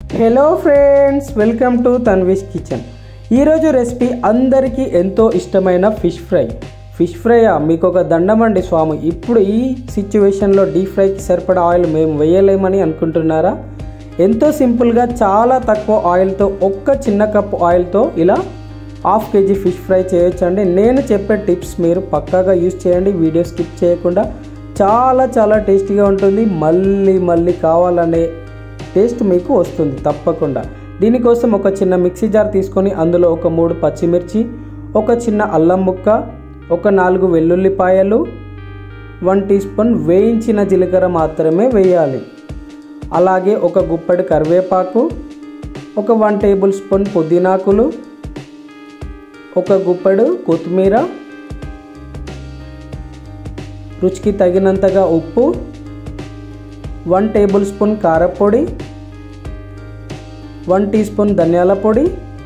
hello friends welcome to Tanvish kitchen ఈరోజు recipe అందరికీ ఎంతో ఇష్టమైన ఫిష్ ఫ్రై ఫిష్ ఫ్రైయా మీకు ఒక దండమండి స్వామి ఇప్పుడు ఈ సిచ్యువేషన్లో డీప్ ఫ్రైకి సరిపడా ఆయిల్ మేము వేయలేమని అనుకుంటున్నారా ఎంతో సింపుల్గా చాలా తక్కువ ఆయిల్తో ఒక్క చిన్న కప్పు ఆయిల్తో ఇలా హాఫ్ కేజీ ఫిష్ ఫ్రై చేయొచ్చండి నేను చెప్పే టిప్స్ మీరు పక్కాగా యూస్ చేయండి వీడియో స్కిప్ చేయకుండా చాలా చాలా టేస్టీగా ఉంటుంది మళ్ళీ మళ్ళీ కావాలనే టేస్ట్ మీకు వస్తుంది తప్పకుండా దీనికోసం ఒక చిన్న మిక్సీ జార్ తీసుకొని అందులో ఒక మూడు పచ్చిమిర్చి ఒక చిన్న అల్లం ముక్క ఒక నాలుగు వెల్లుల్లిపాయలు వన్ టీ స్పూన్ వేయించిన జీలకర్ర మాత్రమే వేయాలి అలాగే ఒక గుప్పెడు కరివేపాకు ఒక వన్ టేబుల్ స్పూన్ పుదీనాకులు ఒక గుప్పెడు కొత్తిమీర రుచికి తగినంతగా ఉప్పు వన్ టేబుల్ స్పూన్ కారపొడి వన్ టీ స్పూన్ ధనియాల పొడి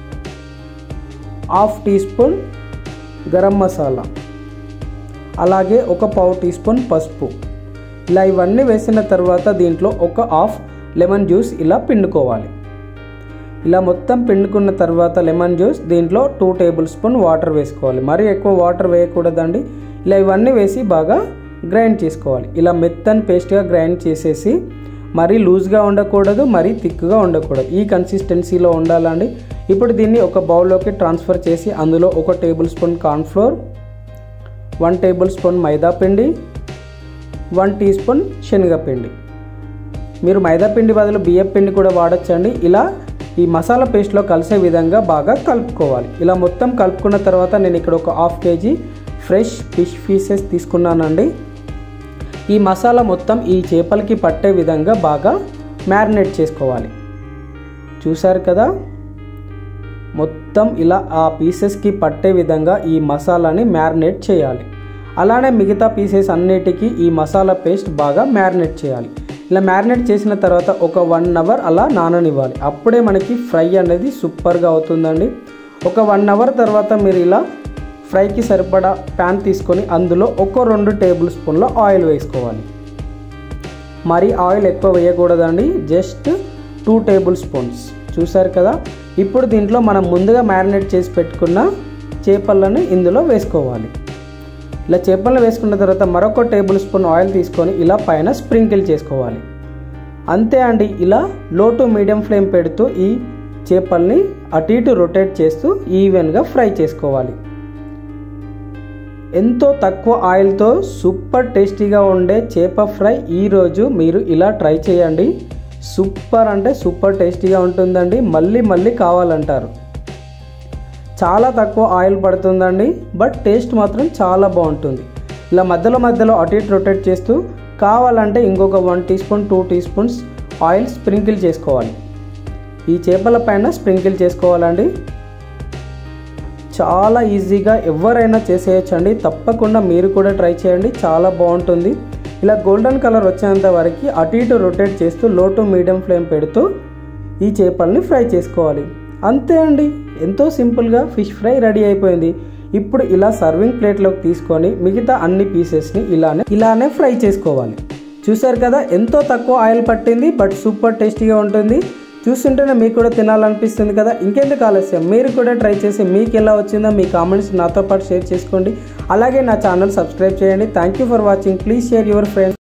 half teaspoon garam masala అలాగే ఒక పావు టీ స్పూన్ పసుపు ఇలా ఇవన్నీ వేసిన తర్వాత దీంట్లో ఒక హాఫ్ లెమన్ జ్యూస్ ఇలా పిండుకోవాలి ఇలా మొత్తం పిండుకున్న తర్వాత లెమన్ జ్యూస్ దీంట్లో టూ టేబుల్ స్పూన్ వాటర్ వేసుకోవాలి మరీ ఎక్కువ వాటర్ వేయకూడదండి ఇలా ఇవన్నీ వేసి బాగా గ్రైండ్ చేసుకోవాలి ఇలా మెత్తని పేస్ట్గా గ్రైండ్ చేసేసి మరీ లూజ్గా ఉండకూడదు మరీ థిక్గా ఉండకూడదు ఈ కన్సిస్టెన్సీలో ఉండాలండి ఇప్పుడు దీన్ని ఒక బౌల్లోకి ట్రాన్స్ఫర్ చేసి అందులో ఒక tablespoon cornflour one tablespoon maida పిండి వన్ టీ స్పూన్ శనగపిండి మీరు మైదా పిండి బదులు బియ్యం పిండి కూడా వాడచ్చండి ఇలా ఈ మసాలా పేస్ట్లో కలిసే విధంగా బాగా కలుపుకోవాలి ఇలా మొత్తం కలుపుకున్న తర్వాత నేను ఇక్కడ ఒక half KG fresh fish pieces తీసుకున్నానండి ఈ మసాలా మొత్తం ఈ చేపలకి పట్టే విధంగా బాగా మ్యారినేట్ చేసుకోవాలి చూసారు కదా మొత్తం ఇలా ఆ పీసెస్కి పట్టే విధంగా ఈ మసాలాని మ్యారినేట్ చేయాలి అలానే మిగతా పీసెస్ అన్నిటికీ ఈ మసాలా పేస్ట్ బాగా మ్యారినేట్ చేయాలి ఇలా మ్యారినేట్ చేసిన తర్వాత ఒక వన్ అవర్ అలా నాననివ్వాలి అప్పుడే మనకి ఫ్రై అనేది సూపర్గా అవుతుందండి ఒక వన్ అవర్ తర్వాత మీరు ఇలా ఫ్రైకి సరిపడా ప్యాన్ తీసుకొని అందులో ఒక రెండు టేబుల్ స్పూన్ల ఆయిల్ వేసుకోవాలి మరి ఆయిల్ ఎక్కువ వేయకూడదండి జస్ట్ టూ టేబుల్ స్పూన్స్ చూసారు కదా ఇప్పుడు దీంట్లో మనం ముందుగా మ్యారినేట్ చేసి పెట్టుకున్న చేపలను ఇందులో వేసుకోవాలి ఇలా చేపలను వేసుకున్న తర్వాత మరొక టేబుల్ స్పూన్ ఆయిల్ తీసుకొని ఇలా పైన స్ప్రింకిల్ చేసుకోవాలి అంతే అండి ఇలా లో టు మీడియం ఫ్లేమ్ పెడుతూ ఈ చేపల్ని అటు ఇటు రొటేట్ చేస్తూ ఈవెన్గా ఫ్రై చేసుకోవాలి ఎంతో తక్కువ ఆయిల్తో సూపర్ టేస్టీగా ఉండే చేప ఫ్రై ఈరోజు మీరు ఇలా ట్రై చేయండి సూపర్ అంటే సూపర్ టేస్టీగా ఉంటుందండి మళ్ళీ మళ్ళీ కావాలంటారు చాలా తక్కువ ఆయిల్ పడుతుందండి బట్ టేస్ట్ మాత్రం చాలా బాగుంటుంది ఇలా మధ్యలో మధ్యలో అటు ఇటు రొటేట్ చేస్తూ కావాలంటే ఇంకొక one teaspoon two teaspoons oil sprinkle చేసుకోవాలి ఈ చేపల పైన స్ప్రింకిల్ చేసుకోవాలండి చాలా ఈజీగా ఎవరైనా చేసేయచ్చండి తప్పకుండా మీరు కూడా ట్రై చేయండి చాలా బాగుంటుంది ఇలా గోల్డెన్ కలర్ వచ్చేంత వరకు అటు ఇటు రొటేట్ చేస్తూ లో టు మీడియం ఫ్లేమ్ పెడుతూ ఈ చేపల్ని ఫ్రై చేసుకోవాలి అంతే అండి ఎంతో సింపుల్గా ఫిష్ ఫ్రై రెడీ అయిపోయింది ఇప్పుడు ఇలా సర్వింగ్ ప్లేట్లోకి తీసుకొని మిగతా అన్ని పీసెస్ని ఇలానే ఇలానే ఫ్రై చేసుకోవాలి చూసారు కదా ఎంతో తక్కువ ఆయిల్ పట్టింది బట్ సూపర్ టేస్టీగా ఉంటుంది చూస్తుంటేనే మీకు కూడా తినాలనిపిస్తుంది కదా ఇంకెందుకు ఆలస్యం మీరు కూడా ట్రై చేసి మీకు ఎలా వచ్చిందో మీ కామెంట్స్ నాతో పాటు షేర్ చేసుకోండి అలాగే నా ఛానల్ సబ్స్క్రైబ్ చేయండి thank you for watching please share your friends